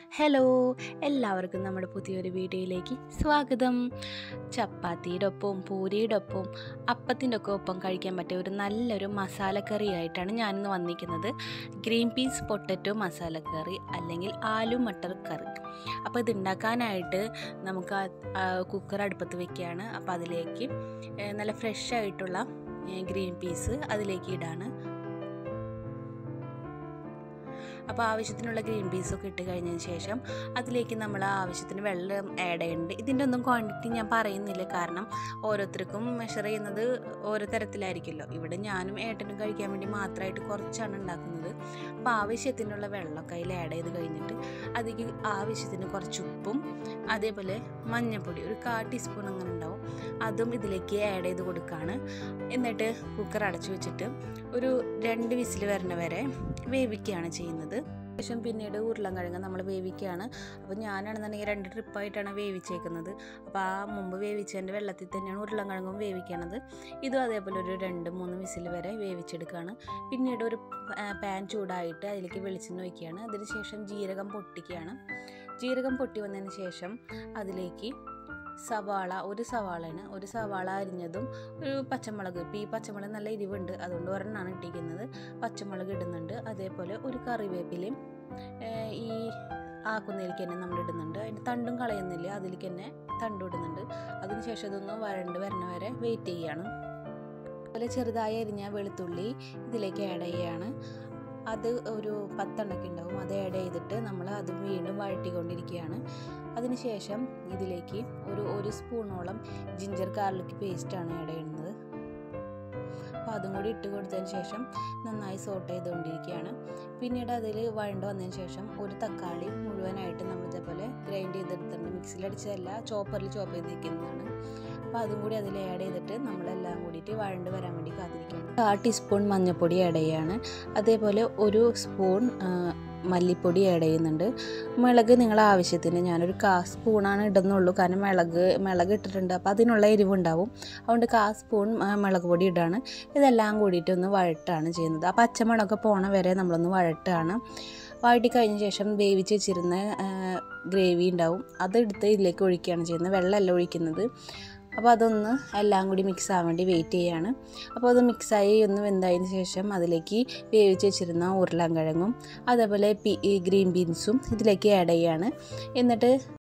hello എല്ലാവർക്കും നമ്മുടെ പുതിയൊരു വീഡിയോയിലേക്ക് സ്വാഗതം ചപ്പാത്തിയുടെ ഒപ്പവും പൂരിയുടെ ഒപ്പവും അപ്പത്തിൻ്റെ ഒക്കെ ഒപ്പം കഴിക്കാൻ പറ്റിയ ഒരു നല്ലൊരു മസാലക്കറി ആയിട്ടാണ് ഞാനിന്ന് വന്നിരിക്കുന്നത് ഗ്രീൻ പീസ് പൊട്ടറ്റോ മസാലക്കറി അല്ലെങ്കിൽ ആലു മട്ടർ കറി അപ്പോൾ ഇത് ഉണ്ടാക്കാനായിട്ട് നമുക്ക് ആ കുക്കർ അടുപ്പത്ത് വെക്കുകയാണ് അപ്പോൾ അതിലേക്ക് ഏഹ്, നല്ല ഫ്രഷ് ആയിട്ടുള്ള ഏഹ്, ഗ്രീൻ പീസ് അതിലേക്ക് ഇടാണ് അപ്പോൾ ആവശ്യത്തിനുള്ള ഗ്രീൻ പീസൊക്കെ ഇട്ട് കഴിഞ്ഞതിന് ശേഷം അതിലേക്ക് നമ്മൾ ആവശ്യത്തിന് വെള്ളം ആഡ് ചെയ്യുന്നുണ്ട് ഇതിൻ്റെ ഒന്നും ക്വാണ്ടിറ്റി ഞാൻ പറയുന്നില്ല കാരണം ഓരോരുത്തർക്കും മെഷർ ചെയ്യുന്നത് ഓരോ തരത്തിലായിരിക്കുമല്ലോ ഇവിടെ ഞാനും ഏട്ടനും കഴിക്കാൻ വേണ്ടി മാത്രമായിട്ട് കുറച്ചാണ് ഉണ്ടാക്കുന്നത് അപ്പോൾ ആവശ്യത്തിനുള്ള വെള്ളമൊക്കെ അതിൽ ആഡ് ചെയ്ത് കഴിഞ്ഞിട്ട് അതിലേക്ക് ആവശ്യത്തിന് കുറച്ച് ഉപ്പും അതേപോലെ മഞ്ഞൾപ്പൊടി ഒരു കാ ടീസ്പൂൺ അങ്ങനെ ഉണ്ടാവും അതും ഇതിലേക്ക് ആഡ് ചെയ്ത് കൊടുക്കുകയാണ് എന്നിട്ട് കുക്കർ അടച്ചു വെച്ചിട്ട് ഒരു രണ്ട് വിസിൽ വരണ വരെ വേവിക്കുകയാണ് ചെയ്യുന്നത് ശേഷം പിന്നീട് ഉരുളൻകിഴങ്ങ് നമ്മൾ വേവിക്കുകയാണ് അപ്പോൾ ഞാനാണെന്നുണ്ടെങ്കിൽ രണ്ട് ട്രിപ്പായിട്ടാണ് വേവിച്ചേക്കുന്നത് അപ്പോൾ ആ മുമ്പ് വേവിച്ചതിൻ്റെ വെള്ളത്തിൽ തന്നെയാണ് ഉരുളൻകിഴങ്ങും വേവിക്കണത് ഇതും അതേപോലെ ഒരു രണ്ട് മൂന്ന് വിസിൽ വരെ വേവിച്ചെടുക്കുകയാണ് പിന്നീട് ഒരു പാൻ ചൂടായിട്ട് അതിലേക്ക് വെളിച്ചെണ്ണ ഒഴിക്കുകയാണ് അതിനുശേഷം ജീരകം പൊട്ടിക്കുകയാണ് ജീരകം പൊട്ടി വന്നതിന് ശേഷം അതിലേക്ക് സവാള ഒരു സവാളയാണ് ഒരു സവാള അരിഞ്ഞതും ഒരു പച്ചമുളക് ഇപ്പോൾ ഈ പച്ചമുളക് നല്ല എരിവുണ്ട് അതുകൊണ്ട് ഒരെണ്ണമാണ് ഇട്ടിരിക്കുന്നത് പച്ചമുളക് ഇടുന്നുണ്ട് അതേപോലെ ഒരു കറിവേപ്പിലയും ഏഹ്, ഈ ആക്കുന്നതിലേക്ക് തന്നെ നമ്മൾ ഇടുന്നുണ്ട് അതിൻ്റെ തണ്ടും കളയുന്നില്ല അതിലേക്ക് തന്നെ തണ്ടും ഇടുന്നുണ്ട് അതിനുശേഷം ഇതൊന്ന് വരണ്ട് വരണ വരെ വെയിറ്റ് ചെയ്യാണ് അതുപോലെ ചെറുതായി അരിഞ്ഞ വെളുത്തുള്ളി ഇതിലേക്ക് ആഡ് ചെയ്യുകയാണ് അത് ഒരു പത്തെണ്ണൊക്കെ ഉണ്ടാവും അത് ആഡ് ചെയ്തിട്ട് നമ്മൾ അത് വീണ്ടും വഴട്ടിക്കൊണ്ടിരിക്കുകയാണ് അതിനുശേഷം ഇതിലേക്ക് ഒരു ഒരു സ്പൂണോളം ജിഞ്ചർ ഗാർലിക് പേസ്റ്റാണ് ആഡ് ചെയ്യുന്നത് അപ്പോൾ അതും കൂടി ഇട്ട് കൊടുത്തതിന് ശേഷം നന്നായി സോട്ട് ചെയ്തുകൊണ്ടിരിക്കുകയാണ് പിന്നീട് അതിൽ വഴണ്ട് വന്നതിന് ശേഷം ഒരു തക്കാളി മുഴുവനായിട്ട് നമ്മൾ ഇതേപോലെ ഗ്രൈൻഡ് ചെയ്തെടുത്തിട്ടുണ്ട് മിക്സിയിലടിച്ചതല്ല ചോപ്പറിൽ ചോപ്പ് ചെയ്തിരിക്കുന്നതാണ് അപ്പോൾ അതും കൂടി അതിൽ ആഡ് ചെയ്തിട്ട് നമ്മളെല്ലാം കൂടിയിട്ട് വഴണ്ട് വരാൻ വേണ്ടി കാത്തിരിക്കുകയാണ് കാ ടീസ്പൂൺ മഞ്ഞൾപ്പൊടി ആഡ് ചെയ്യാണ് അതേപോലെ ഒരു സ്പൂൺ ആ, മല്ലിപ്പൊടി ആഡ് ചെയ്യുന്നുണ്ട് മുളക് നിങ്ങളെ ആവശ്യത്തിന് ഞാനൊരു കാ സ്പൂണാണ് ഇടുന്നുള്ളൂ കാരണം മുളക് മുളക് ഇട്ടിട്ടുണ്ട് അപ്പോൾ അതിനുള്ള എരിവുണ്ടാവും അതുകൊണ്ട് കാ സ്പൂൺ ആ, മുളക് പൊടി ഇടാണ് ഇതെല്ലാം കൂടിയിട്ട് ഒന്ന് വഴട്ടാണ് ചെയ്യുന്നത് ആ പച്ചമണമൊക്കെ പോണ വരെ നമ്മളൊന്ന് വഴട്ടാണ് വഴട്ടി കഴിഞ്ഞ ശേഷം വേവിച്ച് വെച്ചിരുന്ന ഗ്രേവി ഉണ്ടാവും അതെടുത്ത് ഇതിലേക്ക് ഒഴിക്കുകയാണ് ചെയ്യുന്നത് വെള്ളമല്ല ഒഴിക്കുന്നത് അപ്പോൾ അതൊന്ന് എല്ലാം കൂടി മിക്സ് ആവാൻ വേണ്ടി വെയിറ്റ് ചെയ്യാണ് അപ്പോൾ അത് മിക്സായി ഒന്ന് വെന്തതിന് ശേഷം അതിലേക്ക് വേവിച്ച് വെച്ചിരുന്ന ഉരുളൻകിഴങ്ങും അതേപോലെ പി ഈ ഗ്രീൻ ബീൻസും ഇതിലേക്ക് ആഡ് ചെയ്യാണ് എന്നിട്ട്